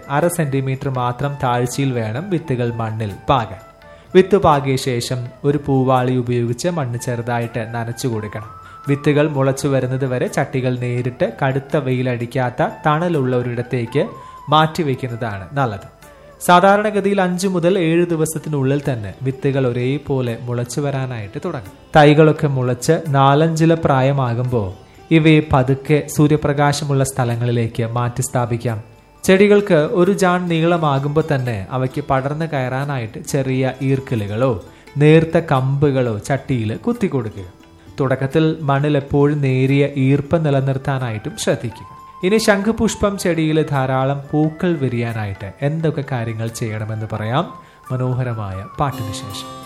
അര സെന്റിമീറ്റർ മാത്രം താഴ്ചയിൽ വേണം വിത്തുകൾ മണ്ണിൽ പാകാൻ വിത്ത് പാകിയ ശേഷം ഒരു പൂവാളി ഉപയോഗിച്ച് മണ്ണ് ചെറുതായിട്ട് നനച്ചു കൊടുക്കണം വിത്തുകൾ മുളച്ചു വരുന്നത് വരെ ചട്ടികൾ നേരിട്ട് കടുത്ത വെയിലടിക്കാത്ത തണലുള്ള ഒരിടത്തേക്ക് മാറ്റിവെക്കുന്നതാണ് നല്ലത് സാധാരണഗതിയിൽ അഞ്ചു മുതൽ ഏഴ് ദിവസത്തിനുള്ളിൽ തന്നെ വിത്തുകൾ ഒരേപോലെ മുളച്ചു വരാനായിട്ട് തുടങ്ങും തൈകളൊക്കെ മുളച്ച് നാലഞ്ചില പ്രായമാകുമ്പോൾ ഇവയെ പതുക്കെ സൂര്യപ്രകാശമുള്ള സ്ഥലങ്ങളിലേക്ക് മാറ്റി സ്ഥാപിക്കാം ചെടികൾക്ക് ഒരു ജാൺ നീളമാകുമ്പോൾ തന്നെ അവയ്ക്ക് പടർന്നു കയറാനായിട്ട് ചെറിയ ഈർക്കലുകളോ നേർത്ത കമ്പുകളോ ചട്ടിയിൽ കുത്തിക്കൊടുക്കുക തുടക്കത്തിൽ മണ്ണിൽ എപ്പോഴും നേരിയ ഈർപ്പം നിലനിർത്താനായിട്ടും ശ്രദ്ധിക്കുക ഇനി ശംഖുപുഷ്പം ചെടിയിൽ ധാരാളം പൂക്കൾ വിരിയാനായിട്ട് എന്തൊക്കെ കാര്യങ്ങൾ ചെയ്യണമെന്ന് പറയാം മനോഹരമായ പാട്ടിന് ശേഷം